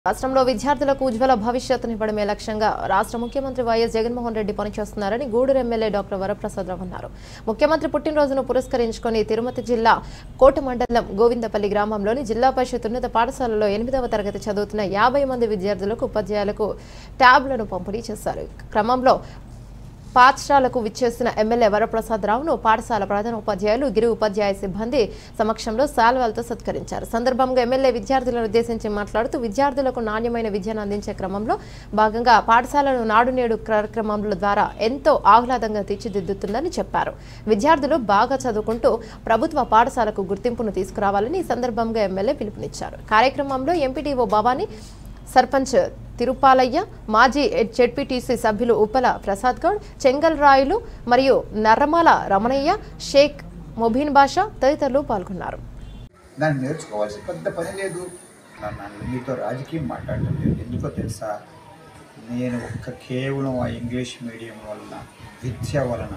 రాష్ట్రంలో విద్యార్థులకు ఉజ్వల భవిష్యత్తునివ్వడమే లక్ష్యంగా రాష్ట్ర ముఖ్యమంత్రి వైఎస్ జగన్మోహన్ రెడ్డి పనిచేస్తున్నారని గూడూరు ఎమ్మెల్యే డాక్టర్ వరప్రసాదరావు అన్నారు ముఖ్యమంత్రి పుట్టినరోజును పురస్కరించుకొని తిరుపతి జిల్లా కోట మండలం గోవిందపల్లి గ్రామంలోని జిల్లా పరిషత్ ఉన్నత పాఠశాలలో ఎనిమిదవ తరగతి చదువుతున్న యాభై మంది విద్యార్థులకు ఉపాధ్యాయులకు ట్యాబ్లను పంపిణీ చేశారు క్రమంలో పాఠశాలకు విచ్చేసిన ఎమ్మెల్యే వరప్రసాదరావును పాఠశాల ప్రధాన ఉపాధ్యాయులు గిరి ఉపాధ్యాయ సిబ్బంది సమక్షంలో శాల్వాలతో సత్కరించారు సందర్భంగా ఎమ్మెల్యే విద్యార్థులను ఉద్దేశించి మాట్లాడుతూ విద్యార్థులకు నాణ్యమైన విద్యను అందించే క్రమంలో భాగంగా పాఠశాలను నాడు నేడు కార్యక్రమముల ద్వారా ఎంతో ఆహ్లాదంగా తీర్చిదిద్దుతుందని చెప్పారు విద్యార్థులు బాగా చదువుకుంటూ ప్రభుత్వ పాఠశాలకు గుర్తింపును తీసుకురావాలని ఈ సందర్భంగా ఎమ్మెల్యే పిలుపునిచ్చారు కార్యక్రమంలో ఎంపీటీఓ భవానీ సర్పంచ్ తిరుపాలయ్య మాజీ జెడ్పీటీసీ సభ్యులు ఉప్పల ప్రసాద్ గౌడ్ చెంగల్ రాయులు మరియు నర్రమాల రమణయ్య షేక్ మొబీన్ బాషా తదితరులు పాల్గొన్నారు దాన్ని నేర్చుకోవాల్సిన పెద్ద పని లేదు నా- నన్ను మీతో రాజకీయం మాట్లాడటం లేదు ఎందుకో తెలుసా నేను ఒక్క కేవలం ఆ ఇంగ్లీష్ మీడియం వలన విద్య వలన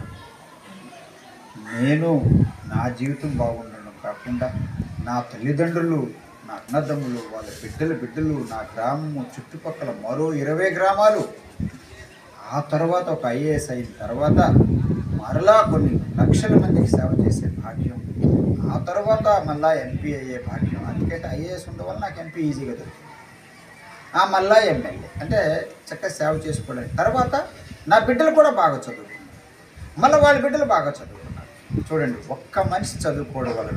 నేను నా జీవితం బాగుండడం కాకుండా నా తల్లిదండ్రులు నా అన్నదమ్ములు వాళ్ళ బిడ్డల బిడ్డలు నా గ్రామము చుట్టుపక్కల మరో ఇరవై గ్రామాలు ఆ తర్వాత ఒక ఐఏఎస్ అయిన తర్వాత మరలా కొన్ని లక్షల మందికి సేవ చేసే భాగ్యం ఆ తర్వాత మళ్ళా ఎంపీ అయ్యే భాగ్యం అందుకంటే ఐఏఎస్ ఉండడం వల్ల నాకు ఎంపీ ఈజీగా దొరికింది ఆ మళ్ళా ఎమ్మెల్యే అంటే చక్కగా సేవ చేసుకోవడానికి తర్వాత నా బిడ్డలు కూడా బాగా చదువుకున్నారు మళ్ళీ వాళ్ళ బిడ్డలు బాగా చదువుకున్నారు చూడండి ఒక్క మనిషి చదువుకోవడం వలన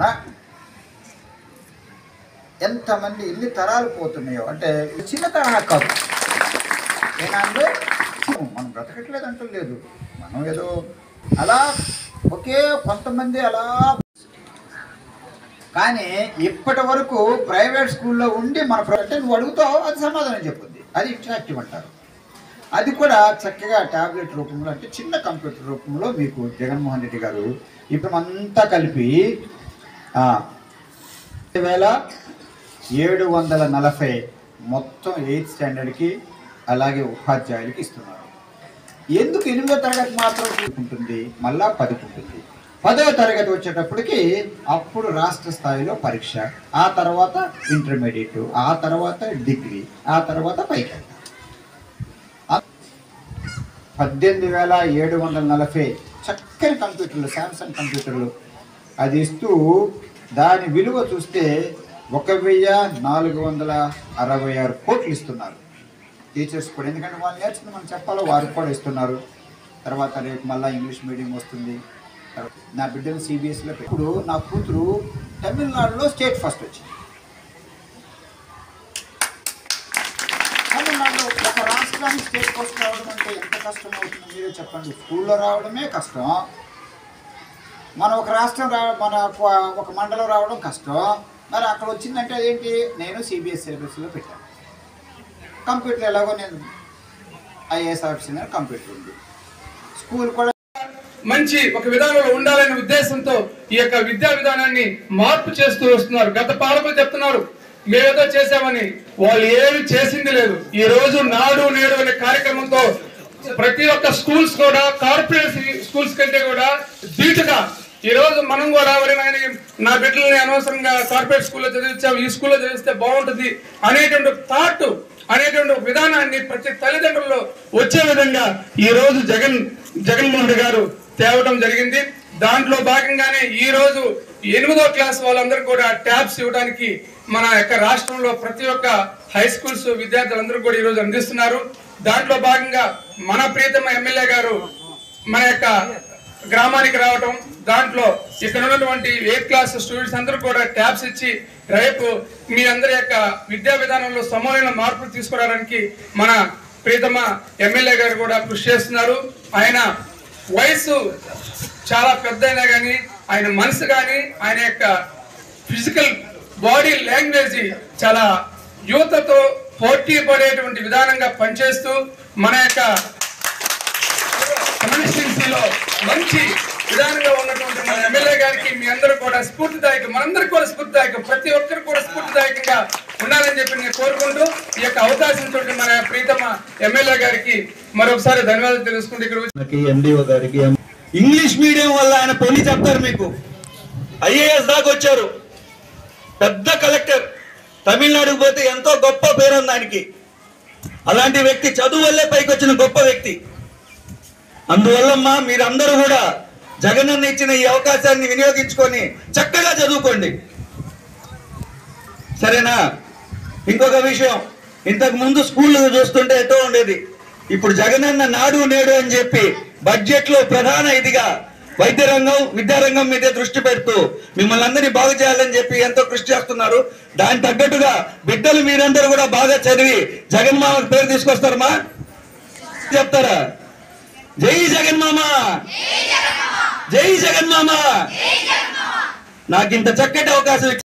ఎంతమంది ఎన్ని తరాలు పోతున్నాయో అంటే చిన్న తరహా కాదు ఏనాడు మనం బ్రతకట్లేదు అంటూ లేదు మనం ఏదో అలా ఒకే కొంతమంది అలా కానీ ఇప్పటి వరకు ప్రైవేట్ స్కూల్లో ఉండి మన ప్ర- అంటే నువ్వు అడుగుతావు అది సమాధానం చెప్పుద్ది అది ఇంటరాక్టివ్ అంటారు అది కూడా చక్కగా ట్యాబ్లెట్ రూపంలో అంటే చిన్న కంప్యూటర్ రూపంలో మీకు జగన్మోహన్ రెడ్డి గారు ఇప్పుడు అంతా కలిపి ఆ, వేల ఏడు వందల నలభై మొత్తం ఎయిత్ స్టాండర్డ్కి అలాగే ఉపాధ్యాయులకి ఇస్తున్నారు ఎందుకు ఎనిమిదో తరగతి మాత్రం ఉంటుంది మళ్ళా పదికి ఉంటుంది పదో తరగతి వచ్చేటప్పటికి అప్పుడు రాష్ట్ర స్థాయిలో పరీక్ష ఆ తర్వాత ఇంటర్మీడియట్ ఆ తర్వాత డిగ్రీ ఆ తర్వాత పైకి పద్దెనిమిది వేల ఏడు వందల నలభై చక్కని కంప్యూటర్లు శాంసంగ్ కంప్యూటర్లు అది ఇస్తూ దాని విలువ చూస్తే ఒక వెయ్యి నాలుగు వందల అరవై ఆరు కోట్లు ఇస్తున్నారు టీచర్స్ కూడా ఎందుకంటే వాళ్ళు నేర్చుకుని మనం చెప్పాలో వారికి కూడా ఇస్తున్నారు తర్వాత రేపు మళ్ళీ ఇంగ్లీష్ మీడియం వస్తుంది తర్వాత నా బిడ్డలు సిబిఎస్ఈలో ఇప్పుడు నా కూతురు తమిళనాడులో స్టేట్ ఫస్ట్ వచ్చింది తమిళనాడులో ఒక రాష్ట్రానికి స్టేట్ ఫస్ట్ రావడం అంటే ఎంత కష్టం అవుతుందో మీరే చెప్పండి స్కూల్లో రావడమే కష్టం మన ఒక రాష్ట్రం రా మన ఒక- ఒక మండలం రావడం కష్టం మరి అక్కడ వచ్చిందంటే అదేంటి నేను సిబిఎస్ సిలబస్లో పెట్టాను కంప్యూటర్ ఎలాగో నేను ఐఏఎస్ ఆఫీసర్ కంప్యూటర్ ఉంది స్కూల్ కూడా మంచి ఒక విధానంలో ఉండాలనే ఉద్దేశంతో ఈ యొక్క విద్యా విధానాన్ని మార్పు చేస్తూ వస్తున్నారు గత పాలకులు చెప్తున్నారు మేమేదో చేసామని వాళ్ళు ఏమి చేసింది లేదు ఈ రోజు నాడు నేడు అనే కార్యక్రమంతో ప్రతి ఒక్క స్కూల్స్ కూడా కార్పొరేట్ స్కూల్స్ కంటే కూడా ధీటుగా ఈ రోజు మనం కూడా ఎవరి నాయన నా బిడ్డల్ని అనవసరంగా కార్పొరేట్ స్కూల్లో చదివించాం ఈ స్కూల్లో చదివిస్తే బాగుంటుంది అనేటువంటి థాట్ అనేటువంటి ఒక విధానాన్ని ప్రతి తల్లిదండ్రుల్లో వచ్చే విధంగా ఈ రోజు జగన్ జగన్మోహన్ రెడ్డి గారు తేవడం జరిగింది దాంట్లో భాగంగానే ఈ రోజు ఎనిమిదో క్లాస్ వాళ్ళందరూ కూడా ట్యాబ్స్ ఇవ్వడానికి మన యొక్క రాష్ట్రంలో ప్రతి ఒక్క హై స్కూల్స్ విద్యార్థులందరూ కూడా ఈ రోజు అందిస్తున్నారు దాంట్లో భాగంగా మన ప్రియతమ ఎమ్మెల్యే గారు మన యొక్క గ్రామానికి రావటం దాంట్లో ఇక్కడ ఉన్నటువంటి ఎయిత్ క్లాస్ స్టూడెంట్స్ అందరూ కూడా ట్యాబ్స్ ఇచ్చి రేపు మీ అందరి యొక్క విద్యా విధానంలో సమూలమైన మార్పులు తీసుకురావడానికి మన ప్రీతమ ఎమ్మెల్యే గారు కూడా కృషి చేస్తున్నారు ఆయన వయసు చాలా పెద్ద అయినా కానీ ఆయన మనసు కానీ ఆయన యొక్క ఫిజికల్ బాడీ లాంగ్వేజ్ చాలా యువతతో పోటీ పడేటువంటి విధానంగా పనిచేస్తూ మన యొక్క కాన్స్టిట్యున్సీలో మంచి విధానంగా ఉన్నటువంటి మన ఎమ్మెల్యే గారికి మీ అందరూ కూడా స్ఫూర్తిదాయకం మనందరికీ కూడా స్ఫూర్తిదాయకం ప్రతి ఒక్కరు కూడా స్ఫూర్తిదాయకంగా ఉండాలని చెప్పి నేను కోరుకుంటూ ఈ యొక్క అవకాశం తోటి మన ప్రీతమ ఎమ్మెల్యే గారికి మరొకసారి ధన్యవాదాలు తెలుసుకుంటూ ఇక్కడ వచ్చి- మనకి ఎండిఓ గారికి ఇంగ్లీష్ మీడియం వల్ల ఆయన పని చెప్తారు మీకు ఐఏఎస్ దాకా వచ్చారు పెద్ద కలెక్టర్ తమిళనాడుకు పోతే ఎంతో గొప్ప పేరు ఉంది ఆయనకి అలాంటి వ్యక్తి చదువు వల్లే పైకి వచ్చిన గొప్ప వ్యక్తి అందువల్లమ్మా మీరందరూ కూడా జగనన్న ఇచ్చిన ఈ అవకాశాన్ని వినియోగించుకొని చక్కగా చదువుకోండి సరేనా ఇంకొక విషయం ఇంతకు ముందు స్కూల్ చూస్తుంటే ఎటో ఉండేది ఇప్పుడు జగనన్న నాడు నేడు అని చెప్పి బడ్జెట్ లో ప్రధాన ఇదిగా వైద్య రంగం విద్యారంగం మీదే దృష్టి పెడుతూ మిమ్మల్ని అందరినీ బాగు చేయాలని చెప్పి ఎంతో కృషి చేస్తున్నారు దాని తగ్గట్టుగా బిడ్డలు మీరందరూ కూడా బాగా చదివి జగన్మామ పేరు తీసుకొస్తారమ్మా చెప్తారా జై జగన్మామ జై జగన్మామ నాకు ఇంత చక్కటి అవకాశం ఇచ్చి-